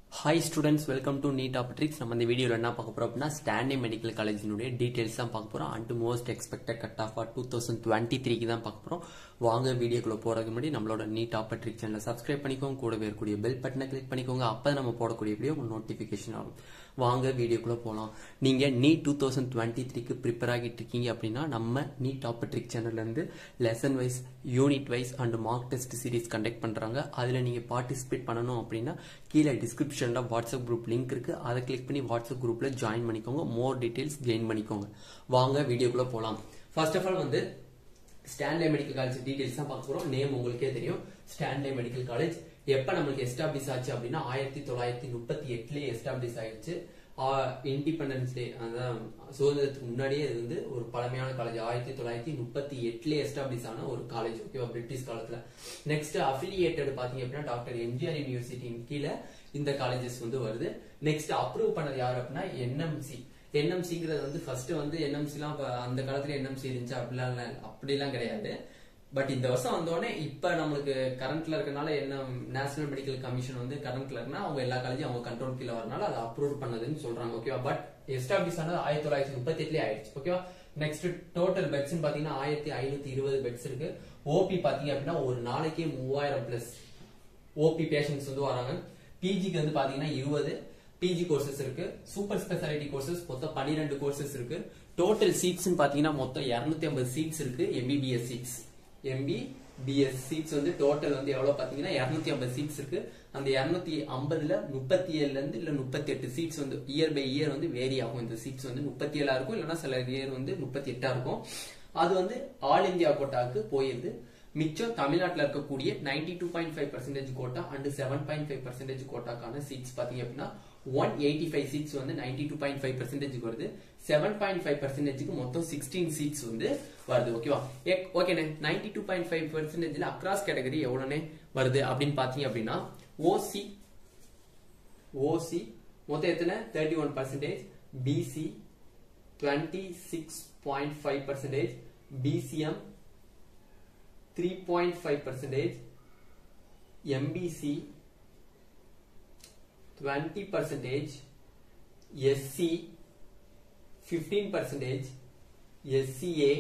hi students welcome to NEET Aptrix நம்ம இந்த வீடியோவில் என்ன பார்க்க போறோம் அப்படின்னா ஸ்டான்லி மெடிக்கல் காலேஜினுடைய டீடைல்ஸ் தான் பார்க்க போறோம் and most expected cut off two thousand twenty த்ரீக்கு தான் பார்க்க போறோம் வாங்க வீடியோக்குள்ள போறதுக்கு முன்னாடி நம்மளோட நீட் ஆப்ட்ரிக் சேனலை சப்ஸ்கிரைப் பண்ணிக்கோங்க கூடவே இருக்கக்கூடிய பெல் பட்டனை கிளிக் பண்ணிக்கோங்க அப்போ நம்ம போடக்கூடிய வீடியோ உங்களுக்கு நோட்டிஃபிகேஷன் ஆகும் வாங்க வீடியோக்குள்ள போகலாம் நீங்க நீட் டூ தௌசண்ட் டுவெண்ட்டி த்ரீக்கு ப்ரிப்பேர் ஆகிட்டு இருக்கீங்க அப்படின்னா நம்ம நீட் ஆப்ட்ரிக் சேனல்ல இருந்து lesson wise unit wise and mark test series conduct பண்றாங்க அதுல நீங்க பார்ட்டிசிபேட் பண்ணணும் அப்படின்னா கீழே டிஸ்கிரிப்ஷன்ல வாட்ஸ்அப் குரூப் லிங்க் இருக்கு அதை கிளிக் பண்ணி வாட்ஸ்அப் குரூப்ல ஜாயின் பண்ணிக்கோங்க மோர் டீடைல்ஸ் கெயின் பண்ணிக்கோங்க வாங்க வீடியோக்குள்ள போலாம் ஃபர்ஸ்ட் ஆஃப் ஆல் வந்து ஸ்டான்லே மெடிக்கல் காலேஜ் டீடைல்ஸ் தான் பார்க்க போறோம் நேம் உங்களுக்கே தெரியும் ஸ்டான்லே மெடிக்கல் காலேஜ் எப்ப நம்மளுக்கு எஸ்டாப்ளிஷ் ஆச்சு அப்படின்னா ஆயிரத்தி தொள்ளாயிரத்தி முப்பத்தி எட்டுலயே எஸ்டாப்ளிஷ் ஆயிடுச்சு இண்டிபெண்டன்ஸ் டே அதான் சுதந்திரத்துக்கு முன்னாடியே இது வந்து ஒரு பழமையான காலேஜ் ஆயிரத்தி தொள்ளாயிரத்தி முப்பத்தி எட்டுலயே எஸ்டாப்ளிஷ் ஆன ஒரு காலேஜ் ஓகேவா பிரிட்டிஷ் காலத்துல நெக்ஸ்ட் அஃபிலியேட்டட் பாத்தீங்க அப்படின்னா டாக்டர் எம்ஜிஆர் யூனிவர்சிட்டியின் கீழே இந்த காலேஜஸ் வந்து வருது நெக்ஸ்ட் அப்ரூவ் பண்ணது யார் அப்படின்னா என்எம்சி என்எம்சிங்கிறது வந்து ஃபர்ஸ்ட் வந்து என்எம்சிலாம் அந்த காலத்துல என்எம்சி இருந்துச்சு அப்படிலாம் இல்ல- அப்படிலாம் கிடையாது பட் இந்த வருஷம் வந்தோடனே இப்ப நம்மளுக்கு கரண்ட்ல இருக்கனால என்ன நேஷனல் மெடிக்கல் கமிஷன் வந்து கரண்ட்ல இருக்குன்னா அவங்க எல்லா காலேஜும் அவங்க கண்ட்ரோல் கீழ வரனால அதை அப்ரூவ் பண்ணதுன்னு சொல்றாங்க ஓகேவா பட் எஸ்டாப்ளிஷ் ஆனது ஆயிரத்தி தொள்ளாயிரத்தி முப்பத்தி எட்டுலயே ஆயிடுச்சு ஓகேவா நெக்ஸ்ட் டோட்டல் பெட்ஸ் பாத்தீங்கன்னா ஆயிரத்தி ஐநூத்தி இருபது பெட்ஸ் இருக்கு ஓபி பாத்தீங்க அப்படின்னா ஒரு நாளைக்கே மூவாயிரம் பிளஸ் ஓபி பேஷண்ட்ஸ் வந்து வராங்க பிஜிக்கு வந்து பாத்தீங்கன்னா இருபது பிஜி கோர்சஸ் இருக்கு சூப்பர் ஸ்பெஷாலிட்டி கோர்சஸ் மொத்தம் பன்னிரெண்டு கோர்சஸ் இருக்கு டோட்டல் சீட்ஸ் பாத்தீங்கன்னா மொத்தம் 250 ஐம்பது சீட்ஸ் இருக்கு MBBS seats MBBS seats வந்து டோட்டல் வந்து எவ்வளவு பாத்தீங்கன்னா 250 ஐம்பது சீட்ஸ் இருக்கு அந்த 250 ஐம்பதுல முப்பத்தி ஏழுல இருந்து இல்ல முப்பத்தி எட்டு சீட்ஸ் வந்து இயர் பை இயர் வந்து வேரி ஆகும் இந்த சீட்ஸ் வந்து முப்பத்தி ஏழா இருக்கும் இல்லைன்னா சில இயர் வந்து முப்பத்தி எட்டா இருக்கும் அது வந்து ஆல் இந்தியா கோட்டாக்கு போயிருது மிச்சம் தமிழ்நாட்டில் இருக்கக்கூடிய 92.5% two point five percentage quota and seven point five percentage கோட்டாக்கான சீட்ஸ் பாத்தீங்க அப்படின்னா ஒன் எயிட்டி ஃபைவ் சீட்ஸ் வந்து 92.5% டூ பாயிண்ட் ஃபைவ் பர்சன்டேஜ் வருது செவன் பாயிண்ட் ஃபைவ் பர்சன்டேஜ்க்கு மொத்தம் சிக்ஸ்டீன் சீட்ஸ் வந்து வருது ஓகேவா ஓகேண்ணே நைன்டி டூ பாயிண்ட் ஃபைவ் பர்சன்டேஜ்ல அக்ராஸ் கேட்டகரி எவ்வளோனே வருது அப்படின்னு பாத்தீங்க அப்படின்னா ஓசி ஓசி மொத்தம் எத்தனை thirty one percentage BC twenty six point five percentage BCM 3.5 percentage MBC 20 percentage SC 15 percentage SCA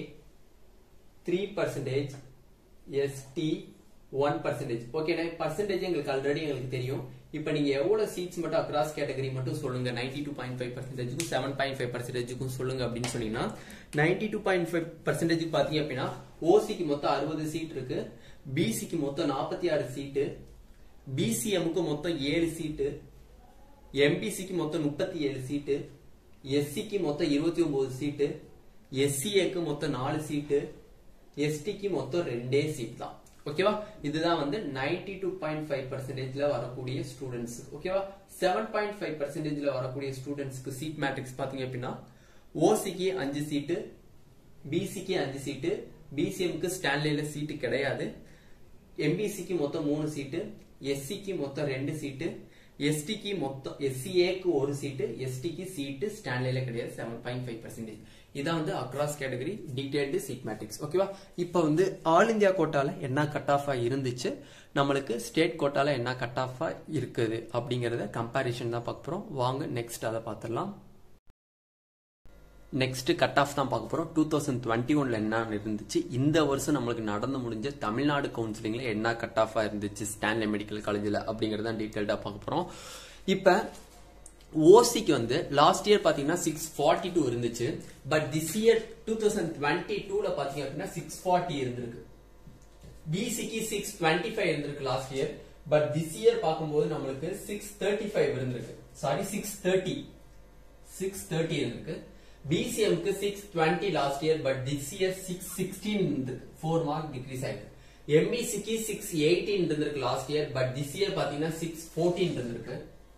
3 percentage ST 1 percentage ஓகேண்ணா பர்சன்டேஜ் எங்களுக்கு ஆல்ரெடி எங்களுக்கு தெரியும் இப்போ நீங்க எவ்வளவு சீட்ஸ் மட்டும் அக்ராஸ் கேட்டகரி மட்டும் சொல்லுங்க 92.5% டூ பாயிண்ட் ஃபைவ் பர்சன்டேஜுக்கும் செவன் பாயிண்ட் ஃபைவ் பர்சன்டேஜுக்கும் சொல்லுங்க அப்படின்னு சொன்னீங்கன்னா 92.5% டூ பாயிண்ட் ஃபைவ் பர்சன்டேஜுக்கு பாத்தீங்க அப்படின்னா ஓசிக்கு மொத்தம் அறுபது சீட் இருக்கு பிசிக்கு மொத்தம் நாற்பத்தி ஆறு சீட்டு பிசிஎம்க்கு மொத்தம் ஏழு சீட்டு எம்பிசிக்கு மொத்தம் முப்பத்தி ஏழு சீட்டு எஸ்சிக்கு மொத்தம் இருபத்தி ஒன்பது சீட்டு எஸ்சிஏக்கு மொத்தம் நாலு சீட்டு எஸ்டிக்கு மொத்தம் ரெண்டே சீட் தான் ஓகேவா இதுதான் வந்து 92.5% டூ பாயிண்ட் ஃபைவ் பர்சன்டேஜ்ல வரக்கூடிய ஸ்டூடெண்ட்ஸ் ஓகேவா செவன் பாயிண்ட் ஃபைவ் பர்சன்டேஜ்ல வரக்கூடிய ஸ்டூடெண்ட்ஸ்க்கு சீட் மேட்ரிக்ஸ் பாத்தீங்க அப்படின்னா ஓசிக்கு அஞ்சு சீட்டு பிசிக்கு அஞ்சு சீட்டு பிசிஎம்க்கு ஸ்டான்லேல சீட்டு கிடையாது எம்பிசிக்கு மொத்தம் மூணு சீட்டு எஸ்சிக்கு மொத்தம் ரெண்டு சீட்டு எஸ்டிக்கு மொத்தம் எஸ்சிஏக்கு ஒரு சீட்டு எஸ்டிக்கு சீட்டு ஸ்டான்லேல கிடையாது செவன் பாயிண்ட் ஃபைவ் பர்சன்டேஜ் இதான் வந்து across category detailed seat matrix ஓகேவா இப்போ வந்து ஆல் இந்தியா கோட்டால என்ன கட் ஆஃபா இருந்துச்சு நம்மளுக்கு ஸ்டேட் கோட்டால என்ன கட் ஆஃபா இருக்குது அப்படிங்கறத கம்பாரிசன் தான் பார்க்க போறோம் வாங்க நெக்ஸ்ட் அதை பார்த்துடலாம் நெக்ஸ்ட் கட் ஆஃப் தான் பார்க்க போறோம் டூ தௌசண்ட் டுவெண்ட்டி ஒன்ல என்ன இருந்துச்சு இந்த வருஷம் நம்மளுக்கு நடந்து முடிஞ்ச தமிழ்நாடு கவுன்சிலிங்ல என்ன கட் ஆஃபா இருந்துச்சு ஸ்டான்லி மெடிக்கல் காலேஜ்ல அப்படிங்கறத டீடைல்டா பார்க்க போறோம் இப்ப ஓசிக்கு வந்து லாஸ்ட் இயர் பாத்தீங்கன்னா சிக்ஸ் ஃபார்ட்டி டூ இருந்துச்சு but this year two thousand twenty டூல பாத்தீங்க அப்படின்னா சிக்ஸ் ஃபார்ட்டி இருந்திருக்கு பிசிக்கு சிக்ஸ் டுவெண்ட்டி ஃபைவ் இருந்திருக்கு last year but this year பார்க்கும்போது நம்மளுக்கு சிக்ஸ் தேர்ட்டி ஃபைவ் இருந்திருக்கு sorry six thirty six thirty இருந்திருக்கு பிசிஎம்க்கு six twenty last year but this year six sixteen இருந்திருக்கு ஃபோர் மார்க் டிக்ரீஸ் ஆயிருக்கு எம்பிசிக்கு சிக்ஸ் எயிட்டீன் இருந்திருக்கு last year but this year பாத்தீங்கன்னா சிக்ஸ் ஃபோர்டீன் இருந்திருக்கு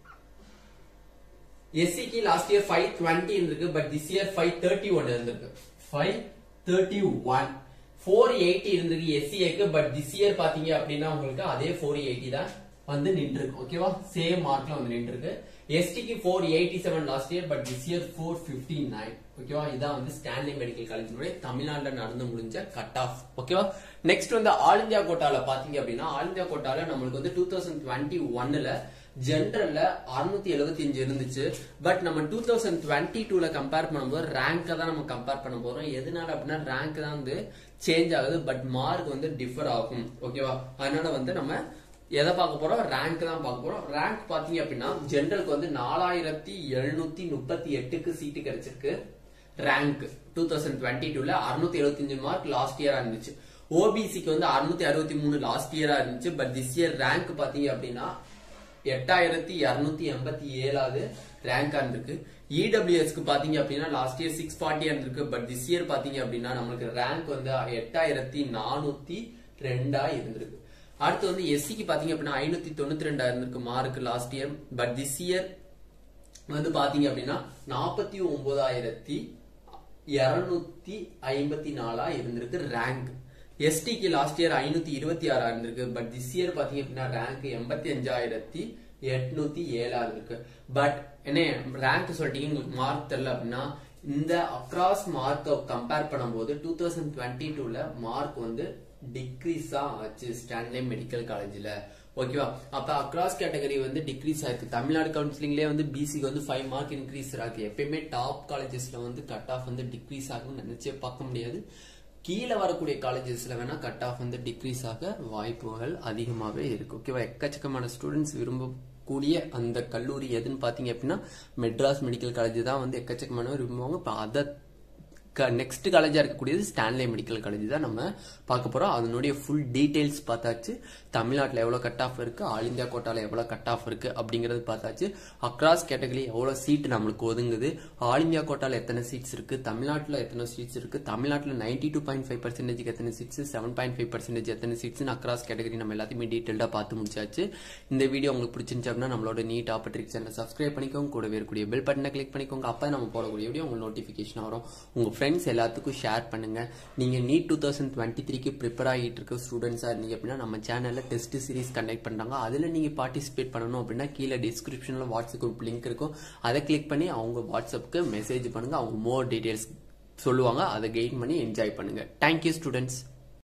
எஸ்சிக்கு லாஸ்ட் இயர் ஃபைவ் டுவெண்ட்டி இருந்திருக்கு but this year five thirty one இருந்திருக்கு five thirty one four eighty இருந்திருக்கு எஸ்சிஏக்கு பட் திஸ் இயர் பாத்தீங்க அப்படின்னா உங்களுக்கு அதே ஃபோர் எயிட்டி தான் வந்து நின்றுருக்கு ஓகேவா சேம் மார்க்ல வந்து நின்றுருக்கு எஸ்டிக்கு four eighty seven last year but this year four fifty nine ஓகேவா இதான் வந்து ஸ்டான்லி மெடிக்கல் காலேஜினுடைய தமிழ்நாட்டில் நடந்து முடிஞ்ச கட் ஆஃப் ஓகேவா நெக்ஸ்ட் வந்து ஆல் இந்தியா கோட்டால பாத்தீங்க அப்படின்னா ஆல் இந்தியா கோட்டால நம்மளுக்கு வந்து டூ தௌசண்ட் டுவெண்ட்டி ஒன்னுல ஜென்ரல்ல அறுநூத்தி எழுபத்தி அஞ்சு இருந்துச்சு பட் நம்ம டூ தௌசண்ட் டுவெண்ட்டி டூல கம்பேர் பண்ணும்போது ரேங்கை தான் நம்ம கம்பேர் பண்ண போறோம் எதனால அப்படின்னா ரேங்க் தான் வந்து சேஞ்ச் ஆகுது பட் மார்க் வந்து டிஃபர் ஆகும் ஓகேவா அதனால வந்து நம்ம எதை பார்க்க போறோம் ரேங்க் தான் பார்க்க போறோம் ரேங்க் பாத்தீங்க அப்படின்னா ஜென்ரலுக்கு வந்து நாலாயிரத்தி எழுநூத்தி முப்பத்தி எட்டுக்கு சீட்டு கிடைச்சிருக்கு ரேங்க் டூ தௌசண்ட் டுவெண்ட்டி டூல அறுநூத்தி எழுபத்தஞ்சு மார்க் லாஸ்ட் இயரா இருந்துச்சு ஓபிசிக்கு வந்து அறுநூத்தி அறுபத்தி மூணு லாஸ்ட் இயரா இருந்துச்சு பட் திஸ் இயர் ரேங்க் பாத்தீங்க அப்படின்னா எட்டாயிரத்தி இருநூத்தி எண்பத்தி ஏழாவது ரேங்கா இருந்திருக்கு இடபிள்யூஎஸ்க்கு பாத்தீங்க அப்படின்னா லாஸ்ட் இயர் சிக்ஸ் ஃபார்ட்டி இருந்திருக்கு பட் திஸ் இயர் பாத்தீங்க அப்படின்னா நம்மளுக்கு ரேங்க் வந்து எட்டாயிரத்தி நானூத்தி ரெண்டா இருந்திருக்கு அடுத்து வந்து எஸ்சிக்கு பாத்தீங்க அப்படின்னா ஐநூத்தி தொண்ணூத்தி ரெண்டா இருந்திருக்கு mark last year but this year வந்து பாத்தீங்க அப்படின்னா நாற்பத்தி ஒன்பதாயிரத்தி இருநூத்தி ஐம்பத்தி நாலா இருந்திருக்கு ரேங்க் எஸ்டிக்கு லாஸ்ட் இயர் ஐநூத்தி இருபத்தி ஆறா இருந்திருக்கு பட் திஸ் இயர் பாத்தீங்க அப்படின்னா ரேங்க் எண்பத்தி அஞ்சாயிரத்தி எட்நூத்தி ஏழா இருக்கு பட் என்ன ரேங்க் சொல்லிட்டீங்க உங்களுக்கு மார்க் தெரியல அப்படின்னா இந்த அக்ராஸ் மார்க்கை கம்பேர் பண்ணும்போது டூ தௌசண்ட் டுவெண்ட்டி டூல மார்க் வந்து டிக்ரீஸா ஆச்சு ஸ்டான்லே மெடிக்கல் காலேஜ்ல ஓகேவா அப்ப அக்ராஸ் கேட்டகரி வந்து டிக்ரீஸ் ஆயிருக்கு தமிழ்நாடு கவுன்சிலிங்லேயே வந்து பிசிக்கு வந்து ஃபைவ் மார்க் இன்க்ரீஸ் ஆகுது எப்பயுமே டாப் காலேஜஸ்ல வந்து கட் ஆஃப் வந்து டிக்ரீஸ் ஆகும்னு நினைச்சே பார்க்க முடியாது கீழே வரக்கூடிய காலேஜஸ்ல வேணா கட் ஆஃப் வந்து டிக்ரீஸ் ஆக வாய்ப்புகள் அதிகமாகவே இருக்கு ஓகேவா எக்கச்சக்கமான ஸ்டூடெண்ட்ஸ் விரும்பக்கூடிய அந்த கல்லூரி எதுன்னு பாத்தீங்க அப்படின்னா மெட்ராஸ் மெடிக்கல் காலேஜ் தான் வந்து எக்கச்சக்கமானவர் விரும்புவாங்க இப்போ அதை நெக்ஸ்ட் காலேஜா இருக்கக்கூடியது ஸ்டான்லே மெடிக்கல் காலேஜ் தான் நம்ம பார்க்க போறோம் அதனுடைய ஃபுல் டீடைல்ஸ் பார்த்தாச்சு தமிழ்நாட்டில் எவ்வளோ கட் ஆஃப் இருக்கு ஆல் இந்தியா கோட்டால எவ்வளோ கட் ஆஃப் இருக்கு அப்படிங்கிறது பார்த்தாச்சு அக்ராஸ் கேட்டகரி எவ்வளோ சீட் நம்மளுக்கு ஒதுங்குது ஆல் இந்தியா கோட்டால எத்தனை சீட்ஸ் இருக்கு தமிழ்நாட்டில் எத்தனை சீட்ஸ் இருக்கு தமிழ்நாட்டில் ninety two point five percentage எத்தனை seats seven point five percentage எத்தனை சீட்ஸ் அக்ராஸ் கேட்டகரி நம்ம எல்லாத்தையுமே டீட்டெயிலாக பார்த்து முடிச்சாச்சு இந்த வீடியோ உங்களுக்கு பிடிச்சிருந்துச்சு அப்படின்னா நம்மளோட நீட் ஆப்பர்ட்ரிக் சேனல் சப்ஸ்கிரைப் பண்ணிக்கோங்க கூடவே இருக்கக்கூடிய பெல் பட்டனை கிளிக் பண்ணிக்கோங்க அப்போ நம்ம போடக்கூடிய வீடியோ உங்களுக்கு நோட்டிஃபிகேஷன் வரும் உங்க ஃப்ரெண்ட்ஸ் எல்லாத்துக்கும் ஷேர் பண்ணுங்க நீங்க நீட் டூ தௌசண்ட் டுவெண்ட்டி த்ரீக்கு ப்ரிப்பேர் ஆகிட்டு இருக்க ஸ்டூடெண்ட்ஸா இருந்தீங்க அப்படின்னா நம்ம சேனல்ல டெஸ்ட் சீரிஸ் கண்டக்ட் பண்றாங்க அதுல நீங்க பார்ட்டிசிபேட் பண்ணணும் அப்படின்னா கீழே டிஸ்கிரிப்ஷன்ல வாட்ஸ்அப் குரூப் லிங்க் இருக்கும் அதை கிளிக் பண்ணி அவங்க வாட்ஸ்அப்க்கு மெசேஜ் பண்ணுங்க அவங்க மோர் டீடைல்ஸ் சொல்லுவாங்க அதை கெயின் பண்ணி என்ஜாய் பண்ணுங்க தேங்க்யூ ஸ்டூடெண்ட்ஸ்